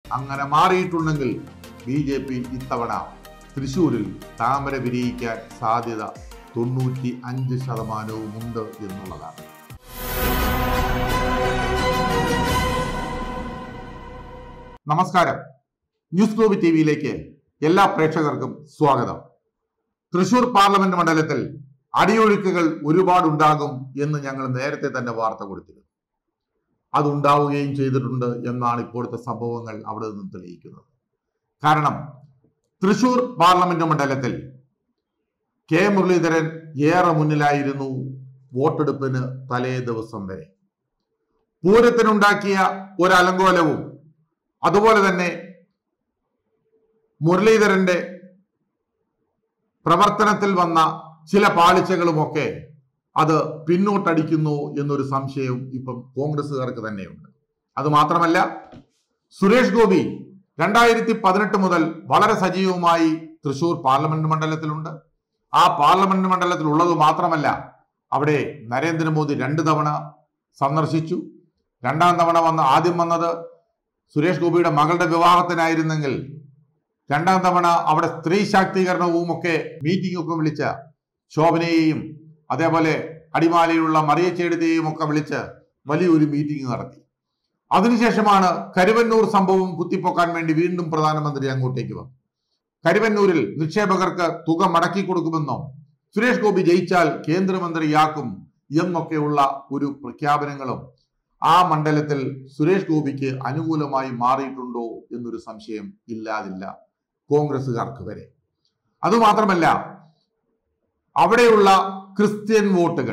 അങ്ങനെ മാറിയിട്ടുണ്ടെങ്കിൽ B J P ഇത്തവണ തൃശൂരിൽ താമര വിരിയിക്കാൻ സാധ്യത തൊണ്ണൂറ്റി അഞ്ച് ശതമാനവും ഉണ്ട് എന്നുള്ളതാണ് നമസ്കാരം ന്യൂസ് ഗ്ലോബ് ടി വിയിലേക്ക് എല്ലാ പ്രേക്ഷകർക്കും സ്വാഗതം തൃശൂർ പാർലമെന്റ് മണ്ഡലത്തിൽ അടിയൊഴുക്കുകൾ ഒരുപാടുണ്ടാകും എന്ന് ഞങ്ങൾ നേരത്തെ തന്നെ വാർത്ത കൊടുത്തിരുന്നു അതുണ്ടാവുകയും ചെയ്തിട്ടുണ്ട് എന്നാണ് ഇപ്പോഴത്തെ സംഭവങ്ങൾ അവിടെ നിന്നും തെളിയിക്കുന്നത് കാരണം തൃശൂർ പാർലമെന്റ് മണ്ഡലത്തിൽ കെ മുരളീധരൻ ഏറെ മുന്നിലായിരുന്നു വോട്ടെടുപ്പിന് തലേ ദിവസം വരെ പൂരത്തിനുണ്ടാക്കിയ ഒരു അലങ്കോലവും അതുപോലെ തന്നെ മുരളീധരന്റെ പ്രവർത്തനത്തിൽ വന്ന ചില പാളിച്ചകളുമൊക്കെ അത് പിന്നോട്ടടിക്കുന്നു എന്നൊരു സംശയം ഇപ്പം കോൺഗ്രസ്സുകാർക്ക് തന്നെയുണ്ട് അത് മാത്രമല്ല സുരേഷ് ഗോപി രണ്ടായിരത്തി പതിനെട്ട് മുതൽ വളരെ സജീവമായി തൃശൂർ പാർലമെന്റ് മണ്ഡലത്തിലുണ്ട് ആ പാർലമെന്റ് മണ്ഡലത്തിൽ ഉള്ളത് മാത്രമല്ല അവിടെ നരേന്ദ്രമോദി രണ്ട് തവണ സന്ദർശിച്ചു രണ്ടാം തവണ വന്ന് ആദ്യം വന്നത് സുരേഷ് ഗോപിയുടെ മകളുടെ വിവാഹത്തിനായിരുന്നെങ്കിൽ രണ്ടാം തവണ അവിടെ സ്ത്രീ ശാക്തീകരണവും ഒക്കെ മീറ്റിംഗ് ഒക്കെ വിളിച്ച ശോഭനയെയും അതേപോലെ അടിമാലിയിലുള്ള മറിയച്ചേടുതയെയും ഒക്കെ വിളിച്ച് വലിയൊരു മീറ്റിംഗ് നടത്തി അതിനുശേഷമാണ് കരുവന്നൂർ സംഭവം കുത്തിപ്പൊക്കാൻ വേണ്ടി വീണ്ടും പ്രധാനമന്ത്രി അങ്ങോട്ടേക്ക് വന്നു കരുവന്നൂരിൽ നിക്ഷേപകർക്ക് തുക മടക്കി കൊടുക്കുമെന്നോ സുരേഷ് ഗോപി ജയിച്ചാൽ കേന്ദ്രമന്ത്രിയാക്കും എന്നൊക്കെയുള്ള ഒരു പ്രഖ്യാപനങ്ങളും ആ മണ്ഡലത്തിൽ സുരേഷ് ഗോപിക്ക് അനുകൂലമായി മാറിയിട്ടുണ്ടോ എന്നൊരു സംശയം ഇല്ലാതില്ല കോൺഗ്രസുകാർക്ക് വരെ അതുമാത്രമല്ല അവിടെയുള്ള ക്രിസ്ത്യൻ വോട്ടുകൾ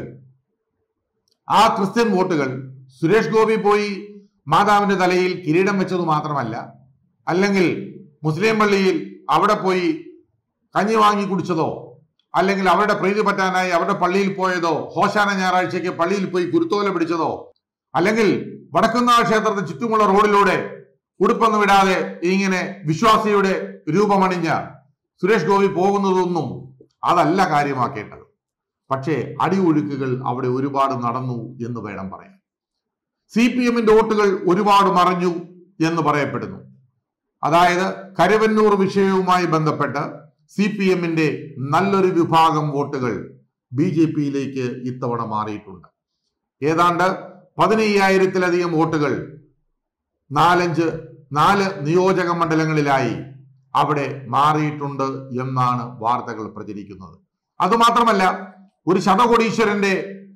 ആ ക്രിസ്ത്യൻ വോട്ടുകൾ സുരേഷ് ഗോപി പോയി മാതാവിന്റെ തലയിൽ കിരീടം വെച്ചത് മാത്രമല്ല അല്ലെങ്കിൽ മുസ്ലിം പള്ളിയിൽ അവിടെ പോയി കഞ്ഞി വാങ്ങി കുടിച്ചതോ അല്ലെങ്കിൽ അവരുടെ പ്രീതി പറ്റാനായി അവരുടെ പള്ളിയിൽ പോയതോ ഹോശാന ഞായറാഴ്ചയ്ക്ക് പള്ളിയിൽ പോയി കുരുത്തോല പിടിച്ചതോ അല്ലെങ്കിൽ വടക്കുന്നാൾ ക്ഷേത്രത്തിന് ചുറ്റുമുള്ള റോഡിലൂടെ ഉടുപ്പൊന്നും വിടാതെ ഇങ്ങനെ വിശ്വാസിയുടെ രൂപമണിഞ്ഞ സുരേഷ് ഗോപി പോകുന്നതൊന്നും അതല്ല കാര്യമാക്കേണ്ടത് പക്ഷേ അടിയൊഴുക്കുകൾ അവിടെ ഒരുപാട് നടന്നു എന്ന് വേണം പറയാൻ സി പി എമ്മിന്റെ വോട്ടുകൾ ഒരുപാട് മറഞ്ഞു എന്ന് പറയപ്പെടുന്നു അതായത് കരുവന്നൂർ വിഷയവുമായി ബന്ധപ്പെട്ട് സി പി എമ്മിന്റെ നല്ലൊരു വിഭാഗം വോട്ടുകൾ ബി ജെ പിയിലേക്ക് ഇത്തവണ മാറിയിട്ടുണ്ട് ഏതാണ്ട് പതിനയ്യായിരത്തിലധികം വോട്ടുകൾ നാലഞ്ച് നാല് നിയോജക മണ്ഡലങ്ങളിലായി അവിടെ മാറിയിട്ടുണ്ട് എന്നാണ് വാർത്തകൾ പ്രചരിക്കുന്നത് അതുമാത്രമല്ല ഒരു ശതകോടീശ്വരന്റെ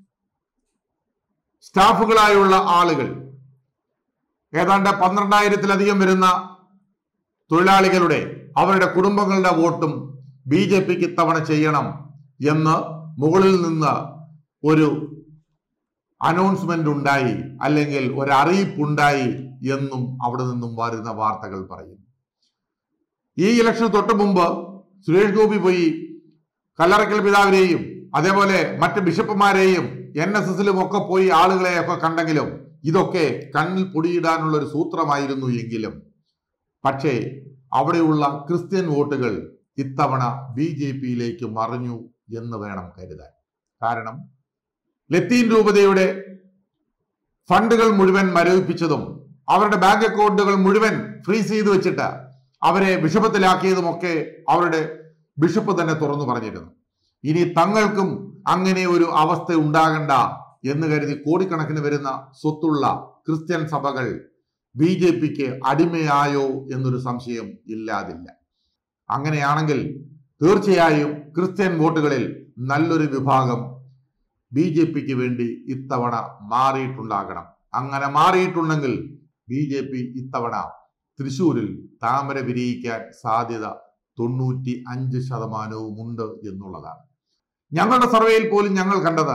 സ്റ്റാഫുകളായുള്ള ആളുകൾ ഏതാണ്ട് പന്ത്രണ്ടായിരത്തിലധികം വരുന്ന തൊഴിലാളികളുടെ അവരുടെ കുടുംബങ്ങളുടെ വോട്ടും ബി ജെ പിക്ക് ഇത്തവണ ചെയ്യണം എന്ന് മുകളിൽ നിന്ന് ഒരു അനൗൺസ്മെന്റ് ഉണ്ടായി അല്ലെങ്കിൽ ഒരു അറിയിപ്പുണ്ടായി എന്നും അവിടെ നിന്നും വരുന്ന വാർത്തകൾ പറയും ഈ ഇലക്ഷന് തൊട്ട് മുമ്പ് സുരേഷ് ഗോപി പോയി കല്ലറക്കൽ പിതാവിനെയും അതേപോലെ മറ്റ് ബിഷപ്പുമാരെയും എൻ എസ് എസിലും ഒക്കെ പോയി ആളുകളെയൊക്കെ കണ്ടെങ്കിലും ഇതൊക്കെ കണ്ണിൽ പൊടിയിടാനുള്ള ഒരു സൂത്രമായിരുന്നു എങ്കിലും പക്ഷേ അവിടെയുള്ള ക്രിസ്ത്യൻ വോട്ടുകൾ ഇത്തവണ ബി ജെ പിയിലേക്ക് മറിഞ്ഞു എന്ന് വേണം കരുതാൻ കാരണം ലത്തീൻ രൂപതയുടെ ഫണ്ടുകൾ മുഴുവൻ മരവിപ്പിച്ചതും അവരുടെ ബാങ്ക് അക്കൗണ്ടുകൾ മുഴുവൻ ഫ്രീസ് ചെയ്ത് വെച്ചിട്ട് അവരെ ബിഷപ്പത്തിലാക്കിയതുമൊക്കെ അവരുടെ ബിഷപ്പ് തന്നെ തുറന്നു പറഞ്ഞിരുന്നു ഇനി തങ്ങൾക്കും അങ്ങനെ ഒരു അവസ്ഥ ഉണ്ടാകണ്ട എന്ന് കരുതി കോടിക്കണക്കിന് വരുന്ന സ്വത്തുള്ള ക്രിസ്ത്യൻ സഭകൾ ബി ജെ പിക്ക് അടിമയായോ എന്നൊരു സംശയം ഇല്ലാതില്ല അങ്ങനെയാണെങ്കിൽ തീർച്ചയായും ക്രിസ്ത്യൻ വോട്ടുകളിൽ നല്ലൊരു വിഭാഗം ബി ജെ പിക്ക് വേണ്ടി ഇത്തവണ മാറിയിട്ടുണ്ടാകണം അങ്ങനെ മാറിയിട്ടുണ്ടെങ്കിൽ ബി ജെ പി ഇത്തവണ തൃശൂരിൽ താമര വിരിയിക്കാൻ സാധ്യത തൊണ്ണൂറ്റി അഞ്ച് ശതമാനവും ഉണ്ട് എന്നുള്ളതാണ് ഞങ്ങളുടെ സർവേയിൽ പോലും ഞങ്ങൾ കണ്ടത്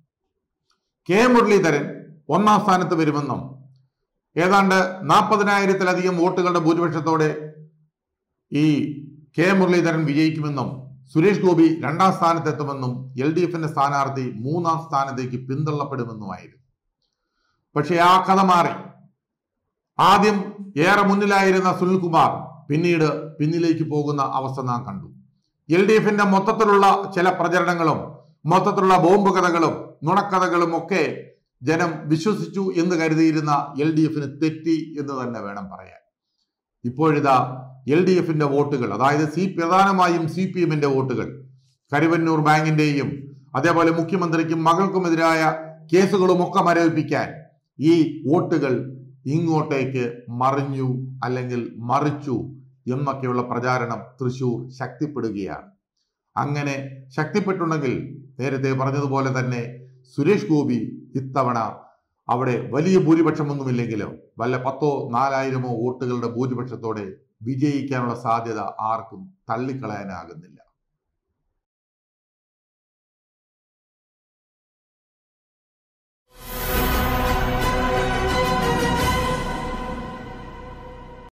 കെ മുരളീധരൻ ഒന്നാം സ്ഥാനത്ത് വരുമെന്നും ഏതാണ്ട് നാൽപ്പതിനായിരത്തിലധികം വോട്ടുകളുടെ ഭൂരിപക്ഷത്തോടെ ഈ കെ മുരളീധരൻ വിജയിക്കുമെന്നും സുരേഷ് ഗോപി രണ്ടാം സ്ഥാനത്തെത്തുമെന്നും എൽ ഡി എഫിന്റെ സ്ഥാനാർത്ഥി മൂന്നാം സ്ഥാനത്തേക്ക് പിന്തള്ളപ്പെടുമെന്നുമായിരുന്നു പക്ഷേ ആ കഥ മാറി ആദ്യം ഏറെ മുന്നിലായിരുന്ന സുനിൽകുമാർ പിന്നീട് പിന്നിലേക്ക് പോകുന്ന അവസ്ഥ നാം കണ്ടു എൽ ഡി എഫിന്റെ മൊത്തത്തിലുള്ള ചില പ്രചരണങ്ങളും മൊത്തത്തിലുള്ള ബോംബ് കഥകളും നുണക്കഥകളും ഒക്കെ ജനം വിശ്വസിച്ചു എന്ന് കരുതിയിരുന്ന എൽ ഡി എഫിന് തെറ്റി എന്ന് തന്നെ വേണം പറയാൻ ഇപ്പോഴിതാ എൽ ഡി എഫിന്റെ വോട്ടുകൾ അതായത് സി പ്രധാനമായും സി പി എമ്മിന്റെ വോട്ടുകൾ കരുവന്നൂർ ബാങ്കിന്റെയും അതേപോലെ മുഖ്യമന്ത്രിക്കും മകൾക്കുമെതിരായ കേസുകളും ഒക്കെ മരവിപ്പിക്കാൻ ഈ വോട്ടുകൾ ഇങ്ങോട്ടേക്ക് മറിഞ്ഞു അല്ലെങ്കിൽ മറിച്ചു എന്നൊക്കെയുള്ള പ്രചാരണം തൃശൂർ ശക്തിപ്പെടുകയാണ് അങ്ങനെ ശക്തിപ്പെട്ടുണ്ടെങ്കിൽ നേരത്തെ പറഞ്ഞതുപോലെ തന്നെ സുരേഷ് ഗോപി ഇത്തവണ അവിടെ വലിയ ഭൂരിപക്ഷമൊന്നുമില്ലെങ്കിലും വല്ല പത്തോ നാലായിരമോ വോട്ടുകളുടെ ഭൂരിപക്ഷത്തോടെ വിജയിക്കാനുള്ള സാധ്യത ആർക്കും തള്ളിക്കളയാനാകുന്നില്ല